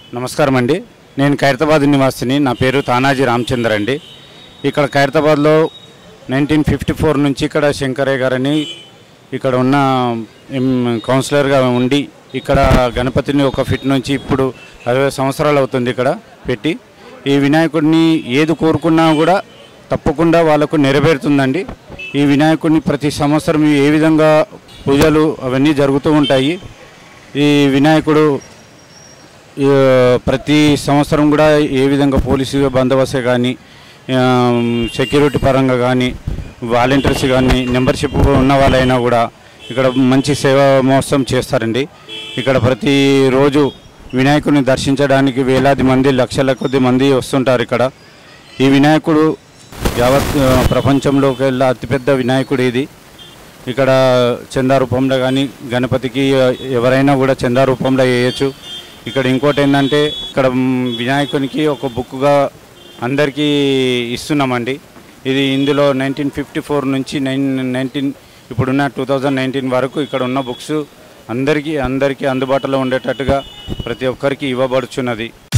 నమస్కారం అండి నేను ఖైరతాబాద్ నివాసిని నా పేరు తానాజీ రామచంద్ర అండి ఇక్కడ ఖైరతాబాద్లో నైన్టీన్ ఫిఫ్టీ ఫోర్ నుంచి ఇక్కడ శంకరయ్య గారని ఇక్కడ ఉన్న ఎం- కౌన్సిలర్గా ఉండి ఇక్కడ గణపతిని ఒక ఫిట్ నుంచి ఇప్పుడు అరవై సంవత్సరాలు అవుతుంది ఇక్కడ పెట్టి ఈ వినాయకుడిని ఏది కోరుకున్నా కూడా తప్పకుండా వాళ్ళకు నెరవేరుతుందండి ఈ వినాయకుడిని ప్రతి సంవత్సరం ఏ విధంగా పూజలు అవన్నీ జరుగుతూ ఉంటాయి ఈ వినాయకుడు ఈ, ప్రతి సంవత్సరం కూడా ఏ విధంగా పోలీసు బందోబస్తే కానీ సెక్యూరిటీ పరంగా కానీ వాలంటీర్స్ కానీ మెంబర్షిప్ ఉన్న వాళ్ళైనా కూడా ఇక్కడ మంచి సేవా మహోత్సవం చేస్తారండి ఇక్కడ ప్రతిరోజు వినాయకుడిని దర్శించడానికి వేలాది మంది లక్షల కొద్ది మంది వస్తుంటారు ఇక్కడ ఈ వినాయకుడు యావత్ ఆ, ప్రపంచంలోకి వెళ్ళే అతిపెద్ద వినాయకుడు ఇది ఇక్కడ చందా రూపంలో కానీ గణపతికి ఆ, ఎవరైనా కూడా చందా రూపంలో వేయచ్చు ఇక్కడ ఇంకోటి ఏంటంటే ఇక్కడ మ్, వినాయకునికి ఒక బుక్గా అందరికీ ఇస్తున్నామండి ఇది ఇందులో నైన్టీన్ ఫిఫ్టీ ఫోర్ నుంచి నైన్ నైన్టీన్ ఇప్పుడున్న టూ థౌజండ్ నైన్టీన్ వరకు ఇక్కడ ఉన్న బుక్స్ అందరికీ అందరికీ అందుబాటులో ఉండేటట్టుగా ప్రతి ఒక్కరికి ఇవ్వబడుచున్నది